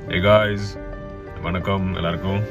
Hey guys, வணக்கம் எல்லாருக்கும்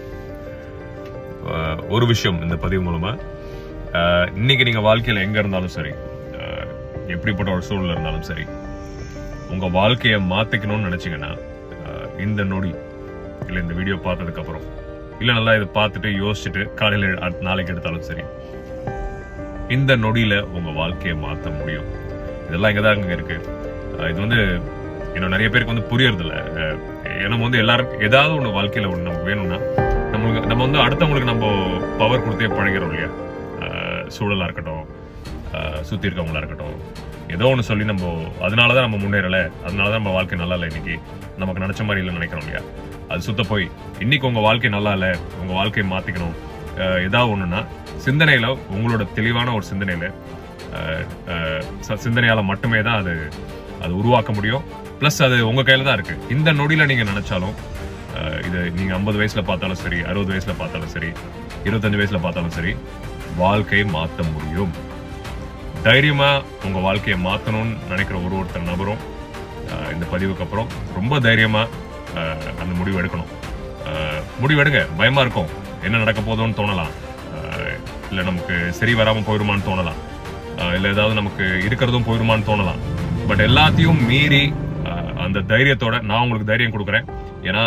அஹ், ஒரு விஷயம் இந்த பதிவு மூலமா அஹ், இன்னைக்கு நீங்க வாழ்க்கையில எங்க இருந்தாலும் சரி அஹ், எப்படிப்பட்ட ஒரு சூழ்நிலை இருந்தாலும் சரி உங்க வாழ்க்கையை மாத்திக்கணும்னு நினைச்சீங்கன்னா அஹ், இந்த நொடி இல்ல இந்த வீடியோ பார்த்ததுக்கு அப்புறம் இல்ல நல்லா இதை பார்த்துட்டு யோசிச்சுட்டு காலையில அடுத்த நாளைக்கு எடுத்தாலும் சரி இந்த நொடியில உங்க வாழ்க்கையை மாத்த முடியும் இதெல்லாம் இங்கதான் இங்க இருக்கு அஹ் இது வந்து இன்னும் நிறைய பேருக்கு வந்து புரியறது இல்ல அஹ் நம்ம வந்து எல்லாரும் ஏதாவது ஒண்ணு வாழ்க்கையில ஒண்ணு நமக்கு வேணும்னா நம்மளுக்கு நம்ம வந்து அடுத்தவங்களுக்கு நம்ம பவர் கொடுத்தே பழகிறோம் இல்லையா அஹ் சூழலா இருக்கட்டும் அஹ் சுத்தி இருக்கவங்களா இருக்கட்டும் ஏதோ ஒண்ணு சொல்லி நம்ம அதனாலதான் நம்ம முன்னேறல அதனாலதான் நம்ம வாழ்க்கை நல்லா இல்லை இன்னைக்கு நமக்கு நினைச்ச மாதிரி இல்லைன்னு நினைக்கிறோம் இல்லையா அது சுத்த போய் இன்னைக்கு உங்க வாழ்க்கை நல்லா இல்ல உங்க வாழ்க்கையை மாத்திக்கணும் அஹ் ஏதாவது ஒண்ணுன்னா சிந்தனையில உங்களோட தெளிவான ஒரு சிந்தனையில அஹ், அஹ், ச- சிந்தனையால மட்டுமே தான் அது அது உருவாக்க முடியும் ப்ளஸ் அது உங்க கையில தான் இருக்கு இந்த நொடியில நீங்க நினைச்சாலும் அஹ், இது நீங்க ஐம்பது வயசுல பார்த்தாலும் சரி அறுபது வயசுல பார்த்தாலும் சரி இருபத்தஞ்சு வயசுல பார்த்தாலும் சரி வாழ்க்கையை மாத்த முடியும் தைரியமா உங்க வாழ்க்கையை மாத்தணும்னு நினைக்கிற ஒரு ஒருத்தர் நபரும் அஹ், இந்த பதிவுக்கு அப்புறம் ரொம்ப தைரியமா அஹ், அந்த முடிவு எடுக்கணும் அஹ், முடிவு எடுங்க பயமா இருக்கும் என்ன நடக்க போதோன்னு தோணலாம் அஹ், இல்ல நமக்கு சரி வராம போயிருமான்னு தோணலாம் அஹ், இல்ல ஏதாவது நமக்கு இருக்கிறதும் போயிருமான்னு தோணலாம் பட் எல்லாத்தையும் மீறி அஹ், அந்த தைரியத்தோட நான் உங்களுக்கு தைரியம் கொடுக்குறேன் ஏன்னா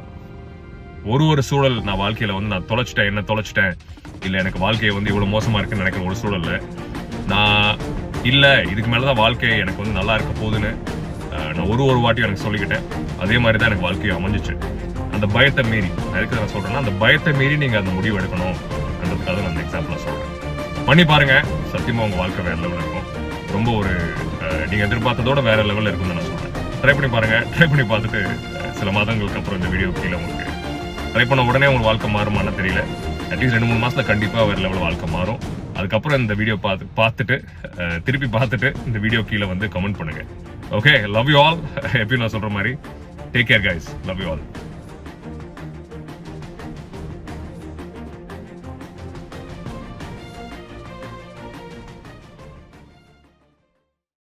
ஒரு ஒரு சூழல் நான் வாழ்க்கையில வந்து நான் தொலைச்சிட்டேன் என்ன தொலைச்சிட்டேன் இல்ல எனக்கு வாழ்க்கையை வந்து இவ்வளவு மோசமா இருக்குன்னு நினைக்கிற ஒரு சூழல்ல நான் இல்ல இதுக்கு மேலதான் வாழ்க்கை எனக்கு வந்து நல்லா இருக்க போகுதுன்னு அஹ், நான் ஒரு ஒரு வாட்டியும் எனக்கு சொல்லிக்கிட்டேன் அதே மாதிரி தான் எனக்கு வாழ்க்கை அமைஞ்சிச்சு அந்த பயத்தை மீறி நான் எதுக்கு நான் சொல்றேன்னா அந்த பயத்தை மீறி நீங்க அந்த முடிவு எடுக்கணும்ன்றதுக்காக நான் அந்த எக்ஸாம்பிளா சொல்றேன் பண்ணி பாருங்க சத்தியமா உங்க வாழ்க்கை வேற லெவலில் இருக்கும் ரொம்ப ஒரு அஹ், நீங்க எதிர்பார்த்ததோட வேற லெவல்ல இருக்கும்னு நான் சொல்றேன் ட்ரை பண்ணி பாருங்க ட்ரை பண்ணி பார்த்துட்டு அஹ், சில மாதங்களுக்கு அப்புறம் இந்த வீடியோ கீழே உங்களுக்கு ட்ரை பண்ண உடனே உங்களுக்கு வாழ்க்கை மாறுமான்னு தெரியல அட்லீஸ்ட் ரெண்டு மூணு மாசத்துல கண்டிப்பா வேற லெவல் வாழ்க்கை மாறும் அதுக்கப்புறம் இந்த வீடியோ பார்த்து பார்த்துட்டு அஹ், திருப்பி பார்த்துட்டு இந்த வீடியோ கீழே வந்து கமெண்ட் பண்ணுங்க ஓகே லவ் யூ ஆல் எப்பயும் நான் சொல்ற மாதிரி take care guys love you all